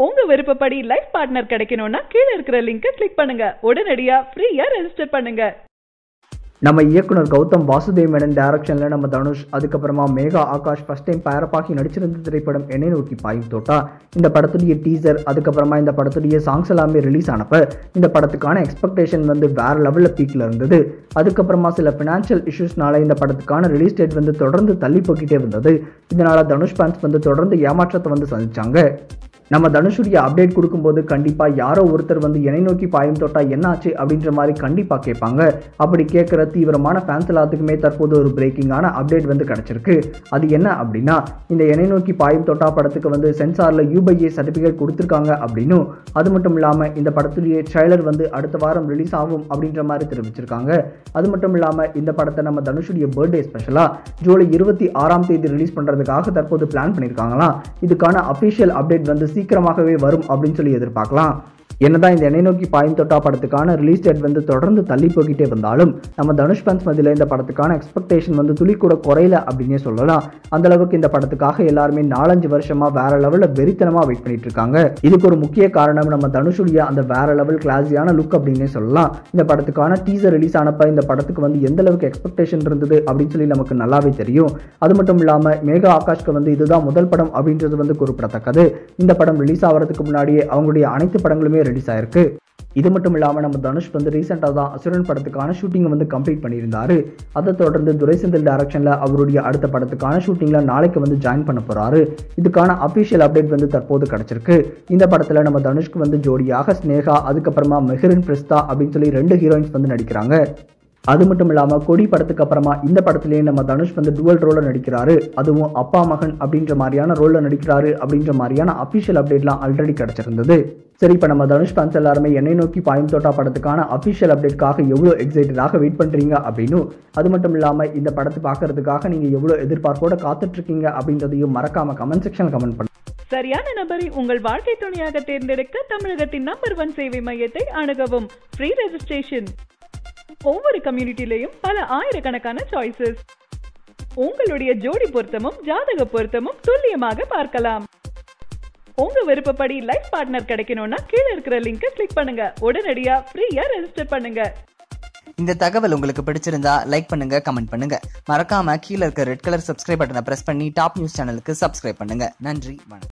உங்க விருப்பப்படி life partner கிடைக்கணும்னா கீழே இருக்கிற லிங்கை கிளிக் பண்ணுங்க உடனடியா ஃப்ரீயா ரெஜிஸ்டர் பண்ணுங்க நம்ம இயக்குனர் கௌதம் வாசுதேவ் மேனன் டைரக்ஷனில் நம்ம தனுஷ் அதுக்கப்புறமா மேகா ஆகாஷ் ஃபர்ஸ்ட் டைம் பேரப்பாகி நடிச்சிருந்த திரைப்படம் என்னை நோக்கி பாயும் தோட்டா இந்த படத்துடைய டீசர் அதுக்கப்புறமா இந்த படத்துடைய சாங்ஸ் எல்லாமே ரிலீஸ் ஆனப்ப இந்த படத்துக்கான எக்ஸ்பெக்டேஷன் வந்து வேற லெவலில் பீக்கில் இருந்தது அதுக்கப்புறமா சில ஃபினான்ஷியல் இஷ்யூஸ்னால இந்த படத்துக்கான ரிலீஸ் டேட் வந்து தொடர்ந்து தள்ளி போக்கிட்டே வந்தது இதனால தனுஷ் ஃபேன்ஸ் வந்து தொடர்ந்து ஏமாற்றத்தை வந்து சந்திச்சாங்க நம்ம தனுஷுடைய அப்டேட் கொடுக்கும்போது கண்டிப்பாக யாரோ ஒருத்தர் வந்து என்னை நோக்கி பாயும் தொட்டா என்னாச்சு அப்படின்ற மாதிரி கண்டிப்பாக கேட்பாங்க அப்படி கேட்குற தீவிரமான ஃபேன்ஸ் எல்லாத்துக்குமே தற்போது ஒரு பிரேக்கிங்கான அப்டேட் வந்து கிடச்சிருக்கு அது என்ன அப்படின்னா இந்த என்னை நோக்கி பாயும் தொட்டா படத்துக்கு வந்து சென்சாரில் யூபைஏ சர்டிஃபிகேட் கொடுத்துருக்காங்க அப்படின்னும் அது மட்டும் இல்லாமல் இந்த படத்துடைய ட்ரைலர் வந்து அடுத்த வாரம் ரிலீஸ் ஆகும் அப்படின்ற மாதிரி தெரிவிச்சிருக்காங்க அது மட்டும் இல்லாமல் இந்த படத்தை நம்ம தனுஷுடைய பர்த்டே ஸ்பெஷலாக ஜூலை இருபத்தி ஆறாம் தேதி ரிலீஸ் பண்ணுறதுக்காக தற்போது பிளான் பண்ணியிருக்காங்களாம் இதுக்கான அஃபிஷியல் அப்டேட் வந்து சீக்கிரமாகவே வரும் அப்படின்னு சொல்லி எதிர்பார்க்கலாம் என்னதான் இந்த எண்ணெய் நோக்கி பாயும் தொட்டா படத்துக்கான ரிலீஸ் டேட் வந்து தொடர்ந்து தள்ளி போய்கிட்டே வந்தாலும் நம்ம தனுஷ் ஃபேன்ஸ் மத்தியில் இந்த படத்துக்கான எக்ஸ்பெக்டேஷன் வந்து துளி கூட குறையல அப்படின்னே சொல்லலாம் அந்த அளவுக்கு இந்த படத்துக்காக எல்லாருமே நாலஞ்சு வருஷமா வேற லெவலில் வெறித்தனமா வெயிட் பண்ணிட்டு இருக்காங்க இதுக்கு ஒரு முக்கிய காரணம் நம்ம தனுஷுடைய அந்த வேற லெவல் கிளாஸியான லுக் அப்படின்னே சொல்லலாம் இந்த படத்துக்கான டீசர் ரிலீஸ் ஆனப்ப இந்த படத்துக்கு வந்து எந்த அளவுக்கு எக்ஸ்பெக்டேஷன் இருந்தது அப்படின்னு சொல்லி நமக்கு நல்லாவே தெரியும் அது மட்டும் இல்லாமல் மேகா ஆகாஷ்க்கு வந்து இதுதான் முதல் படம் அப்படின்றது வந்து குறிப்பிடத்தக்கது இந்த படம் ரிலீஸ் ஆகிறதுக்கு முன்னாடியே அவங்களுடைய அனைத்து படங்களுமே ரிலீஸ் ஆயிருக்கு இது மட்டும் இல்லாமல் நம்ம தனுஷ் வந்து ரீசெண்டாக தான் அசுரன் படத்துக்கான ஷூட்டிங்கை வந்து கம்ப்ளீட் பண்ணியிருந்தாரு அதை தொடர்ந்து துரை செந்தில் டைரக்ஷனில் அவருடைய அடுத்த படத்துக்கான ஷூட்டிங்கில் நாளைக்கு வந்து ஜாயின் பண்ண போகிறாரு இதுக்கான அஃபிஷியல் அப்டேட் வந்து தற்போது கிடச்சிருக்கு இந்த படத்தில் நம்ம தனுஷ்க்கு வந்து ஜோடியாக ஸ்னேகா அதுக்கப்புறமா மெஹரின் பிரிஸ்தா அப்படின்னு சொல்லி ரெண்டு ஹீரோயின்ஸ் வந்து நடிக்கிறாங்க அது மட்டும் இல்லாமல் கொடி படத்துக்கு அப்புறமா இந்த படத்துலேயே நம்ம தனுஷ் வந்து டுவல் ரோலில் நடிக்கிறாரு அதுவும் அப்பா மகன் அப்படின்ற மாதிரியான ரோலில் நடிக்கிறாரு அப்படின்ற மாதிரியான அஃபிஷியல் அப்டேட்லாம் ஆல்ரெடி கிடச்சிருந்தது சரி இப்போ நம்ம தனுஷ் ஃபேன்ஸ் எல்லாருமே என்னை நோக்கி பாயும் தோட்டா படத்துக்கான அஃபிஷியல் அப்டேட்காக எவ்வளோ எக்ஸைட்டடாக வெயிட் பண்ணுறீங்க அப்படின்னு அது மட்டும் இல்லாமல் இந்த படத்தை பார்க்கறதுக்காக நீங்கள் எவ்வளோ எதிர்பார்ப்போட காத்துட்ருக்கீங்க அப்படின்றதையும் மறக்காம கமெண்ட் செக்ஷன் கமெண்ட் பண்ணுங்க சரியான நபரை உங்கள் வாழ்க்கை துணையாக தேர்ந்தெடுக்க தமிழகத்தின் நம்பர் ஒன் சேவை மையத்தை அணுகவும் ஃப்ரீ ரெஜிஸ்ட்ரேஷன் ஒவ்வொரு கம்யூனிட்டிலையும் பல ஆயிரக்கணக்கான சாய்ஸஸ் உங்களுடைய ஜோடி பொருத்தமும் ஜாதக பொருத்தமும் துல்லியமாக பார்க்கலாம் உங்க விருப்பப்படி லைஃப் பார்ட்னர் கிடைக்கணும்னா கீழே இருக்கிற லிங்கை கிளிக் பண்ணுங்க உடனடியா ஃப்ரீயா ரெஜிஸ்டர் பண்ணுங்க இந்த தகவல் உங்களுக்கு பிடிச்சிருந்தா லைக் பண்ணுங்க கமெண்ட் பண்ணுங்க மறக்காம கீழே இருக்க ரெட் கலர் சப்ஸ்கிரைப் பட்டனை பிரஸ் பண்ணி டாப் நியூஸ் சேனலுக்கு சப்ஸ்கிரைப் பண்ணுங்க நன்றி வணக்கம்